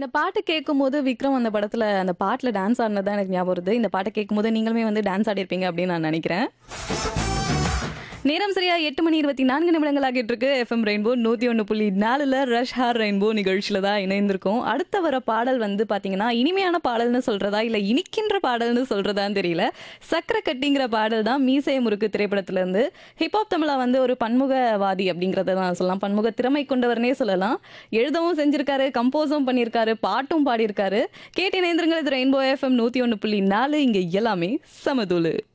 இந்த பாட்டு கேட்கும்போது விக்ரம் அந்த படத்துல அந்த பாட்டுல டான்ஸ் ஆடினது தான் எனக்கு ஞாபகம் வருது இந்த பாட்டை கேட்கும்போது நீங்களுமே வந்து டான்ஸ் ஆடிருப்பீங்க அப்படின்னு நான் நினைக்கிறேன் நேரம் சரியா எட்டு மணி இருபத்தி நான்கு நிமிடங்கள் ஆகிட்டு இருக்கு எஃப்எம் ரெயின்போ நூத்தி ஒன்று புள்ளி நாலுல ரஷ் ஹார் ரெயின்போ நிகழ்ச்சியில தான் இணைந்திருக்கோம் அடுத்த வர பாடல் வந்து பாத்தீங்கன்னா இனிமையான பாடல்னு சொல்றதா இல்ல இனிக்கின்ற பாடல்னு சொல்றதான்னு தெரியல சக்கரை கட்டிங்கிற பாடல் தான் மீசை முறுக்கு திரைப்படத்துல இருந்து ஹிப்ஹாப் தமிழா வந்து ஒரு பன்முகவாதி அப்படிங்கறத தான் சொல்லலாம் பன்முக திறமை கொண்டவர்னே சொல்லலாம் எழுதவும் செஞ்சிருக்காரு கம்போஸும் பண்ணியிருக்காரு பாட்டும் பாடியிருக்காரு கேட்டு இணைந்திருங்கள் இது ரெயின்போ எஃப்எம் நூத்தி ஒன்று புள்ளி நாலு இங்க எல்லாமே சமதூளு